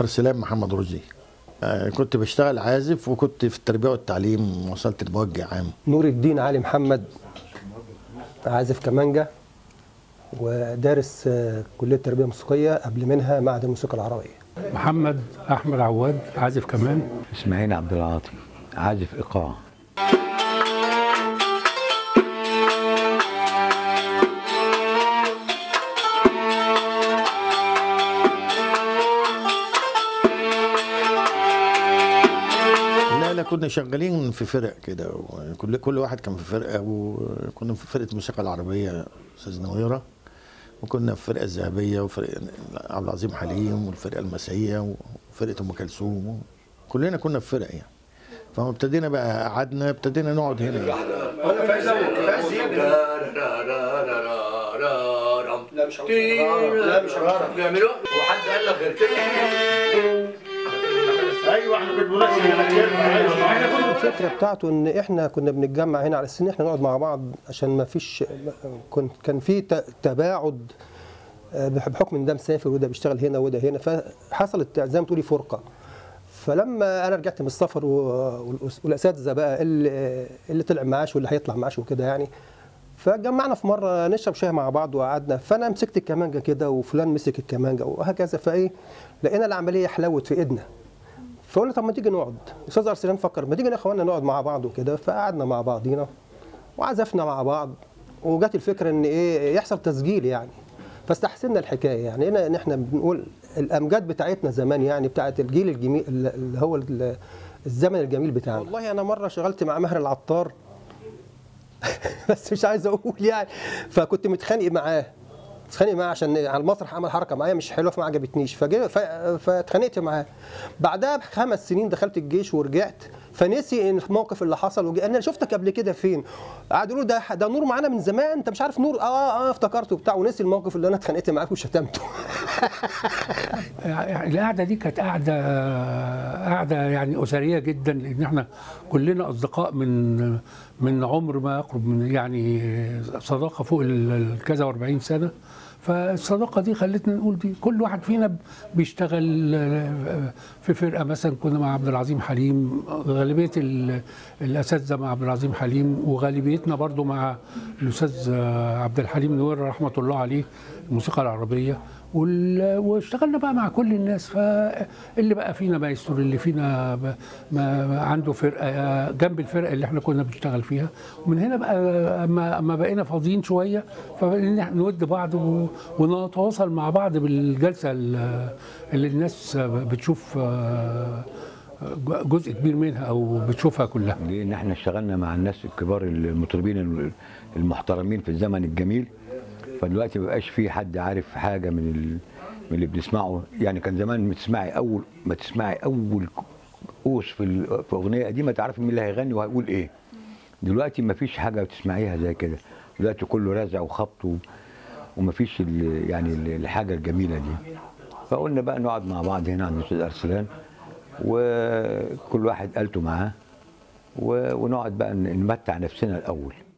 ارسلان محمد رشدي آه، كنت بشتغل عازف وكنت في التربيه والتعليم وصلت لموجه عام نور الدين علي محمد عازف كمانجا ودارس آه، كليه التربيه الموسيقيه قبل منها معهد الموسيقى العربيه محمد احمد عواد عازف كمان اسماعيل عبد العاطي عازف ايقاع لا لا كنا شغالين في فرق كده وكل كل واحد كان في فرقه وكنا في فرقه الموسيقى العربيه استاذ نويره وكنا في الفرقه الذهبيه وفرقه عبد العظيم حليم والفرقه المسيحيه وفرقه ام كلثوم كلنا كنا في فرق يعني فما ابتدينا بقى قعدنا ابتدينا نقعد هنا لا مش لا مش بيعملوا وحد قال لك غير كده ايوه احنا بنقول ايوه الفكره بتاعته ان احنا كنا بنتجمع هنا على السن احنا نقعد مع بعض عشان ما فيش كنت كان في ت- تباعد آه، بح- بحكم ان ده مسافر وده بيشتغل هنا وده هنا فحصلت زي ما تقولي فرقه فلما انا رجعت من السفر و- والأس- والاساتذه بقى اللي, اللي طلع معاش واللي هيطلع معاش وكده يعني فجمعنا في مره نشرب شاي مع بعض وقعدنا فانا مسكت الكمانجه كده وفلان مسك الكمانجه وهكذا فايه لقينا العمليه حلوت في ايدنا فقلنا طب ما تيجي نقعد استاذ ارسلان فكر ما تيجي يا اخوانا نقعد مع بعض وكده فقعدنا مع بعضينا وعزفنا مع بعض وجت الفكره ان ايه يحصل تسجيل يعني فاستحسنا الحكايه يعني هنا ان احنا بنقول الامجاد بتاعتنا زمان يعني بتاعت الجيل الجميل اللي هو ال- الزمن الجميل بتاعنا والله انا مره شغلت مع ماهر العطار بس مش عايز اقول يعني فكنت متخانق معاه اتخانق معاه عشان على المسرح عمل حركه معايا مش حلوه فما عجبتنيش فجي ف- فاتخانقت معاه بعدها بخمس سنين دخلت الجيش ورجعت فنسي ان الموقف اللي حصل وجي انا شفتك قبل كده فين قعدوا يقولوا ده ده نور معانا من زمان انت مش عارف نور اه اه افتكرته بتاع ونسي الموقف اللي انا اتخانقت معاك وشتمته يعني القعده دي كانت قعده قعده يعني اسريه جدا لان احنا كلنا اصدقاء من من عمر ما يقرب من يعني صداقه فوق ال- ال- كذا و40 سنه فالصداقه دي خلتنا نقول دي كل واحد فينا بيشتغل في فرقه مثلا كنا مع عبد العظيم حليم غالبيه ال- الاساتذه مع عبد العظيم حليم وغالبيتنا برضو مع الاستاذ عبد الحليم نور رحمه الله عليه الموسيقى العربيه وال- واشتغلنا بقى مع كل الناس فاللي بقى فينا مايسترو اللي فينا ب- ما ما عنده فرقه جنب الفرقه اللي احنا كنا بنشتغل فيها ومن هنا بقى اما اما بقينا فاضيين شويه فبقينا نود بعض و- ونتواصل مع بعض بالجلسه ال- اللي الناس بتشوف آه، جزء كبير منها او بتشوفها كلها لان احنا اشتغلنا مع الناس الكبار المطربين المحترمين في الزمن الجميل فدلوقتي ما بقاش في حد عارف حاجه من ال... من اللي بنسمعه يعني كان زمان ما تسمعي اول ما تسمعي اول قوس في ال... في اغنيه قديمه تعرفي مين اللي هيغني وهيقول ايه دلوقتي ما فيش حاجه بتسمعيها زي كده دلوقتي كله رزع وخبط و... وما فيش ال... يعني ال- الحاجه الجميله دي فقلنا بقى نقعد مع بعض هنا عند الاستاذ ارسلان وكل واحد قالته معاه و... ونقعد بقى نمتع نفسنا الاول